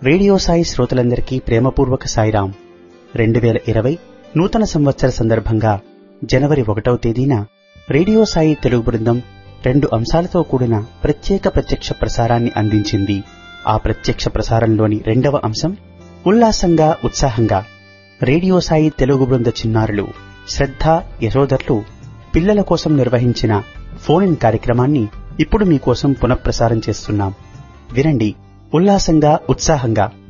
radio Sai శ్రోతలందరికీ ప్రేమపూర్వక సాయిరాం రెండు వేల ఇరవై నూతన సంవత్సర సందర్భంగా జనవరి ఒకటవ తేదీన రేడియో సాయి తెలుగు బృందం రెండు అంశాలతో కూడిన ప్రత్యేక ప్రత్యక్ష ప్రసారాన్ని అందించింది ఆ ప్రత్యక్ష ప్రసారంలోని రెండవ అంశం ఉల్లాసంగా ఉత్సాహంగా రేడియో సాయి తెలుగు బృంద చిన్నారులు శ్రద్ధ యశోదర్లు పిల్లల కోసం నిర్వహించిన ఫోన్ ఇన్ కార్యక్రమాన్ని ఇప్పుడు మీకోసం పునఃప్రసారం చేస్తున్నాం వినండి ఉల్లాసంగా ఉత్సాహంగా